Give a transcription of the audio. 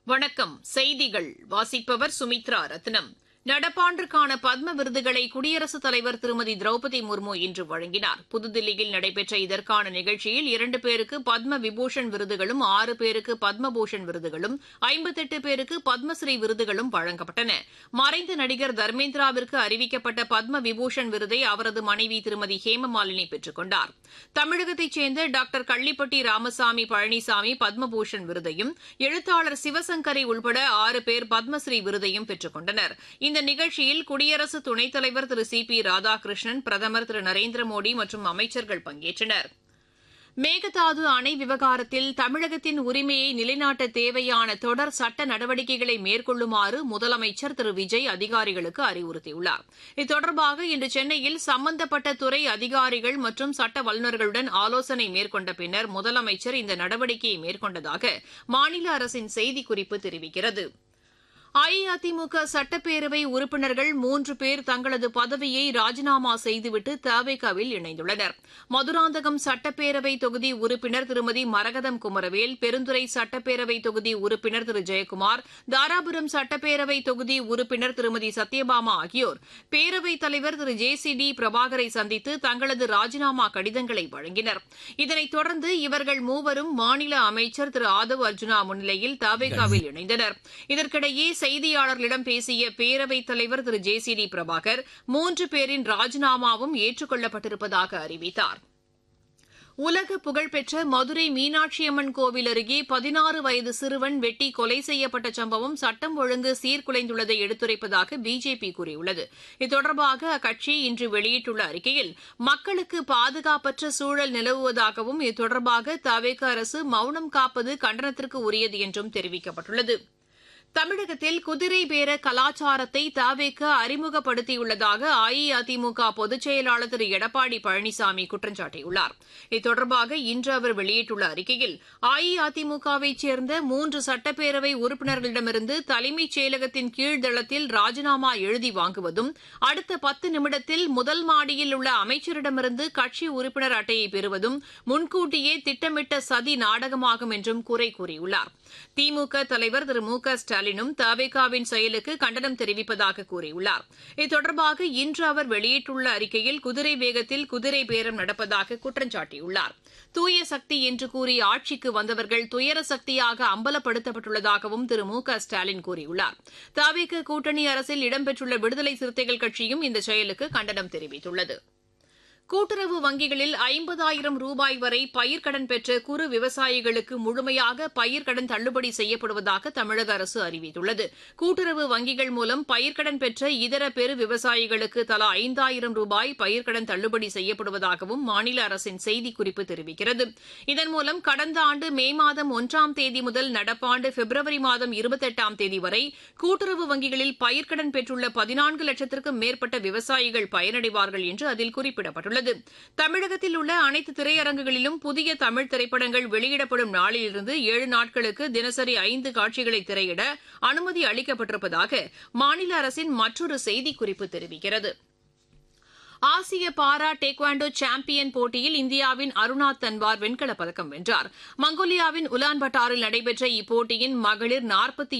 வணக்கம் செய்திகள் வாசிப்பவர் சுமித்ரா ரத்னம் நடப்பாண்டிற்கான பத்ம விருதுகளை குடியரசுத் தலைவர் திருமதி திரௌபதி முர்மு இன்று வழங்கினார் புதுதில்லியில் நடைபெற்ற இதற்கான நிகழ்ச்சியில் இரண்டு பேருக்கு பத்ம விபூஷன் விருதுகளும் ஆறு பேருக்கு பத்மபூஷன் விருதுகளும் ஐம்பத்தெட்டு பேருக்கு பத்மஸ்ரீ விருதுகளும் வழங்கப்பட்டன மறைந்த நடிகர் தர்மேந்திராவிற்கு அறிவிக்கப்பட்ட பத்ம விபூஷன் விருதை அவரது மனைவி திருமதி ஹேமமாலினி பெற்றுக் கொண்டார் தமிழகத்தைச் சேர்ந்த டாக்டர் கள்ளிப்பட்டி ராமசாமி பழனிசாமி பத்மபூஷன் விருதையும் எழுத்தாளர் சிவசங்கரி உள்பட ஆறு பேர் பத்மஸ்ரீ விருதையும் பெற்றுக் கொண்டனர் இந்த நிகழ்ச்சியில் குடியரசு துணைத் தலைவர் திரு சி பி ராதாகிருஷ்ணன் பிரதமர் திரு நரேந்திர மோடி மற்றும் அமைச்சர்கள் பங்கேற்றனர் மேகதாது அணை விவகாரத்தில் தமிழகத்தின் உரிமையை நிலைநாட்ட தேவையான தொடர் சட்ட நடவடிக்கைகளை மேற்கொள்ளுமாறு முதலமைச்சர் திரு விஜய் அதிகாரிகளுக்கு அறிவுறுத்தியுள்ளார் இது தொடர்பாக இன்று சென்னையில் சம்பந்தப்பட்ட துறை அதிகாரிகள் மற்றும் சட்ட வல்லுநர்களுடன் ஆலோசனை மேற்கொண்ட பின்னர் முதலமைச்சர் இந்த நடவடிக்கையை மேற்கொண்டதாக மாநில அரசின் செய்திக்குறிப்பு தெரிவிக்கிறது அஇஅதிமுக சட்டப்பேரவை உறுப்பினர்கள் மூன்று பேர் தங்களது பதவியை ராஜினாமா செய்துவிட்டு தவேகாவில் இணைந்துள்ளனர் மதுராந்தகம் சட்டப்பேரவை தொகுதி உறுப்பினர் திருமதி மரகதம் குமரவேல் பெருந்துறை சட்டப்பேரவை தொகுதி உறுப்பினர் திரு ஜெயக்குமார் தாராபுரம் சட்டப்பேரவை தொகுதி உறுப்பினர் திருமதி சத்யபாமா ஆகியோர் பேரவைத் தலைவர் திரு ஜே சி டி பிரபாகரை சந்தித்து தங்களது ராஜினாமா கடிதங்களை வழங்கினர் இதனைத் தொடர்ந்து இவர்கள் மூவரும் மாநில அமைச்சர் திரு ஆதவ் அர்ஜுனா முன்னிலையில் தவேகாவில் இணைந்தனர் இதற்கிடையே செய்தியாளர்களிடம் பேசிய பேரவைத் தலைவர் திரு ஜே சி டி பிரபாகர் மூன்று பேரின் ராஜினாமாவும் ஏற்றுக் அறிவித்தார் உலக புகழ்பெற்ற மதுரை மீனாட்சியம்மன் கோவில் அருகே பதினாறு வயது சிறுவன் வெட்டி கொலை செய்யப்பட்ட சம்பவம் சட்டம் ஒழுங்கு சீர்குலைந்துள்ளதை எடுத்துரைப்பதாக பிஜேபி கூறியுள்ளது இது தொடர்பாக அக்கட்சி இன்று வெளியிட்டுள்ள அறிக்கையில் மக்களுக்கு பாதுகாப்பற்ற சூழல் நிலவுவதாகவும் இது தொடர்பாக தவேக அரசு மௌனம் காப்பது கண்டனத்திற்கு உரியது என்றும் தெரிவிக்கப்பட்டுள்ளது தமிழகத்தில் குதிரை பேர கலாச்சாரத்தை தவேக அறிமுகப்படுத்தியுள்ளதாக அஇஅதிமுக பொதுச் செயலாளர் திரு எடப்பாடி பழனிசாமி குற்றம் சாட்டியுள்ளார் இது தொடர்பாக இன்று அவர் வெளியிட்டுள்ள அறிக்கையில் அஇஅதிமுகவைச் சேர்ந்த மூன்று சட்டப்பேரவை உறுப்பினர்களிடமிருந்து தலைமைச் செயலகத்தின் கீழ்தளத்தில் ராஜினாமா எழுதி வாங்குவதும் அடுத்த பத்து நிமிடத்தில் முதல் மாடியில் உள்ள அமைச்சரிடமிருந்து கட்சி உறுப்பினர் அட்டையை பெறுவதும் முன்கூட்டியே திட்டமிட்ட சதி நாடகமாகும் என்றும் குறை கூறியுள்ளார் திமுக தலைவர் திரு மு க ஸ்டாலினும் தவேகாவின் செயலுக்கு கண்டனம் தெரிவிப்பதாக கூறியுள்ளார் இது தொடர்பாக இன்று அவர் வெளியிட்டுள்ள அறிக்கையில் குதிரை வேகத்தில் குதிரை பேரம் நடப்பதாக குற்றம் சாட்டியுள்ளார் தூய சக்தி என்று கூறி ஆட்சிக்கு வந்தவர்கள் துயர சக்தியாக அம்பலப்படுத்தப்பட்டுள்ளதாகவும் திரு மு க ஸ்டாலின் கூறியுள்ளார் தவேக கூட்டணி அரசில் இடம்பெற்றுள்ள விடுதலை சிறுத்தைகள் கட்சியும் இந்த செயலுக்கு கண்டனம் தெரிவித்துள்ளது கூட்டுறவு வங்கிகளில் ஐம்பதாயிரம் ரூபாய் வரை பயிர்க்கடன் பெற்ற குறு விவசாயிகளுக்கு முழுமையாக பயிர்க்கடன் தள்ளுபடி செய்யப்படுவதாக தமிழக அரசு அறிவித்துள்ளது கூட்டுறவு வங்கிகள் மூலம் பயிர்க்கடன் பெற்ற இதர பெரு விவசாயிகளுக்கு தலா ஐந்தாயிரம் ரூபாய் பயிர்க்கடன் தள்ளுபடி செய்யப்படுவதாகவும் மாநில அரசின் செய்திக்குறிப்பு தெரிவிக்கிறது இதன் மூலம் கடந்த ஆண்டு மே மாதம் ஒன்றாம் தேதி முதல் நடப்பாண்டு பிப்ரவரி மாதம் இருபத்தெட்டாம் தேதி வரை கூட்டுறவு வங்கிகளில் பயிர்க்கடன் பெற்றுள்ள பதினான்கு லட்சத்திற்கும் மேற்பட்ட விவசாயிகள் பயனடைவார்கள் என்று அதில் குறிப்பிடப்பட்டுள்ளது உள்ளது தமிழகத்தில் உள்ள அனைத்து திரையரங்குகளிலும் புதிய தமிழ் திரைப்படங்கள் வெளியிடப்படும் நாளிலிருந்து ஏழு நாட்களுக்கு தினசரி ஐந்து காட்சிகளை திரையிட அனுமதி அளிக்கப்பட்டிருப்பதாக மாநில அரசின் மற்றொரு செய்திக்குறிப்பு தெரிவிக்கிறது ஆசிய பாரா டேக்வாண்டோ சாம்பியன் போட்டியில் இந்தியாவின் அருணா தன்வார் வெண்கலப் பதக்கம் வென்றார் மங்கோலியாவின் உலான்பட்டாரில் நடைபெற்ற இப்போட்டியின் மகளிர் நாற்பத்தி